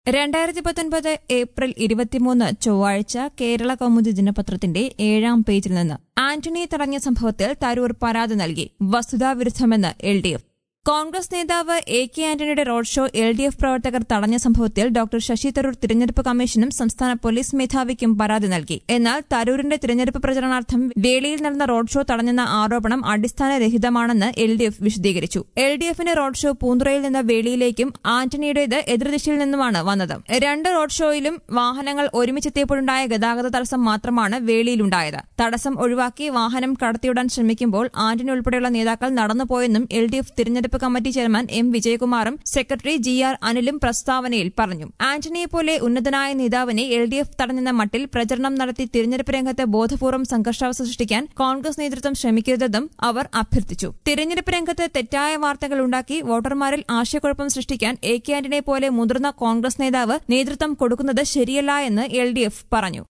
രണ്ടായിരത്തി പത്തൊൻപത് ഏപ്രിൽ ഇരുപത്തിമൂന്ന് ചൊവ്വാഴ്ച കേരള കൗമുദി ദിനപത്രത്തിന്റെ ഏഴാം പേജിൽ നിന്ന് ആന്റണിയെ തടഞ്ഞ സംഭവത്തിൽ തരൂർ പരാതി നൽകി വസ്തുതാവിരുദ്ധമെന്ന് എൽ ഡി എഫ് കോൺഗ്രസ് നേതാവ് എ കെ ആന്റണിയുടെ road show L D F പ്രവർത്തകർ തടഞ്ഞ സംഭവത്തിൽ ഡോക്ടർ ശശി തരൂർ തിരഞ്ഞെടുപ്പ് കമ്മീഷനും സംസ്ഥാന പോലീസ് മേധാവിക്കും പരാതി നൽകി എന്നാൽ തരൂരിന്റെ തിരഞ്ഞെടുപ്പ് പ്രചരണാർത്ഥം വേളിയിൽ നടന്ന റോഡ് ഷോ തടഞ്ഞെന്ന ആരോപണം അടിസ്ഥാനരഹിതമാണെന്ന് എൽ ഡി എഫ് വിശദീകരിച്ചു എൽ ഡി എഫിന്റെ റോഡ് ഷോ പൂന്തുറയിൽ നിന്ന് വേളിയിലേക്കും ആന്റണിയുടേത് എതിർദിശയിൽ നിന്നുമാണ് വന്നത് രണ്ട് റോഡ് ഷോയിലും വാഹനങ്ങൾ ഒരുമിച്ചെത്തിയപ്പോഴുണ്ടായ ഗതാഗത തടസ്സം മാത്രമാണ് വേളിയിലുണ്ടായത് തടസ്സം ഒഴിവാക്കി വാഹനം കടത്തിവിടാൻ ശ്രമിക്കുമ്പോൾ ആന്റണി ഉൾപ്പെടെയുള്ള നേതാക്കൾ നടന്നുപോയെന്നും എൽ ഡി എഫ് തിരഞ്ഞെടുപ്പ് കമ്മിറ്റി ചെയർമാൻ എം വിജയകുമാറും സെക്രട്ടറി ജി ആർ അനിലും പ്രസ്താവനയിൽ പറഞ്ഞു ആന്റണിയെ പോലെ ഉന്നതനായ നേതാവിനെ എൽ ഡി എഫ് തടഞ്ഞെന്ന മട്ടിൽ പ്രചരണം നടത്തി തിരഞ്ഞെടുപ്പ് രംഗത്ത് ബോധപൂർവ്വം സംഘർഷാവസ്ഥ സൃഷ്ടിക്കാൻ കോൺഗ്രസ് നേതൃത്വം ശ്രമിക്കരുതെന്നും അവർ അഭ്യർത്ഥിച്ചു തിരഞ്ഞെടുപ്പ് രംഗത്ത് തെറ്റായ വാർത്തകൾ ഉണ്ടാക്കി വോട്ടർമാരിൽ ആശയക്കുഴപ്പം സൃഷ്ടിക്കാൻ എ കെ ആന്റണിയെ പോലെ മുതിർന്ന കോൺഗ്രസ് നേതാവ് നേതൃത്വം കൊടുക്കുന്നത് ശരിയല്ല എന്ന് എൽ ഡി എഫ് പറഞ്ഞു